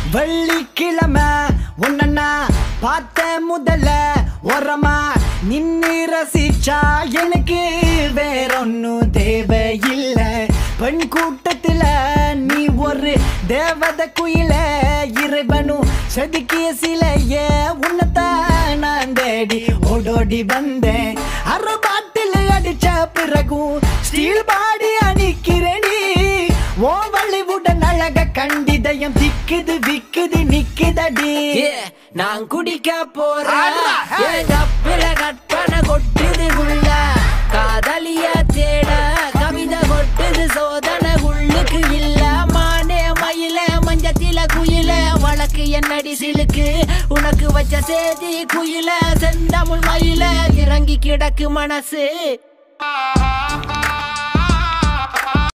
வெள்ளிக்கிழமை உன்னா பார்த்த முதல்ல ஓரமா நின்னு ரசிச்சா எனக்கு வேறொன்னும் தேவையில்லை பெண் கூட்டத்துல நீ ஒரு தேவத குயில இறைவனும் செதுக்கிய சிலைய உன்னத்தான் நான் தேடி ஓடோடி வந்தேன் அரை பாட்டில் அடிச்ச பிறகும் ஸ்டீல் பாடி அணிக்கிறேனி ஓ வள்ளிவுடன் அழக கண்டிதயம் திக்குது விக்குது நிக்குதடி Yeah, நான் குடிக்க போறேன் ஆடுறா, hey. என் கப்பில கற்பனை கொட்டுது உள்ள காதலிய தேட கவிதை கொட்டுது சோதனை உள்ளுக்கு இல்ல மானே மயில மஞ்சத்தில குயில வழக்கு என்னடி சிலுக்கு உனக்கு வச்ச சேதி குயில செந்தமிழ் மயில இறங்கி கிடக்கு மனசு